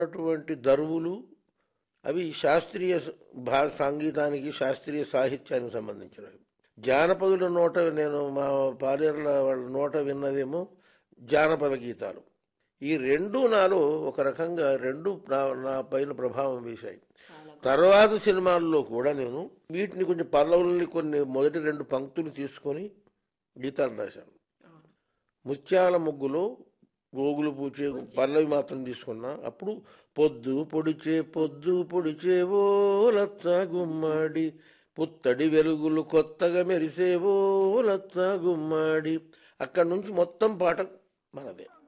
అటువంటి దరువులు అవి శాస్త్రీయ స- భా సంగీతానికి శాస్త్రీయ సాహిత్యానికి సంబంధించినవి జానపదుల నోట నేను మా పాలేరుల వాళ్ళ నోట విన్నదేమో జానపద గీతాలు ఈ రెండు నాలో ఒక రకంగా రెండు నా నా పైన ప్రభావం వేశాయి తర్వాత సినిమాల్లో కూడా నేను వీటిని కొంచెం పల్లవుల్ని కొన్ని మొదటి రెండు పంక్తులు తీసుకొని గీతాలు రాశాను ముత్యాల ముగ్గులో గోగులు పూచే పల్లవి మాత్రం తీసుకున్నా అప్పుడు పొద్దు పొడిచే పొద్దు పొడిచేవో లచ్చ గుమ్మడి పుత్తడి వెలుగులు కొత్తగా మెరిసేవో లచ్చ గుమ్మడి అక్కడి నుంచి మొత్తం పాట మనదే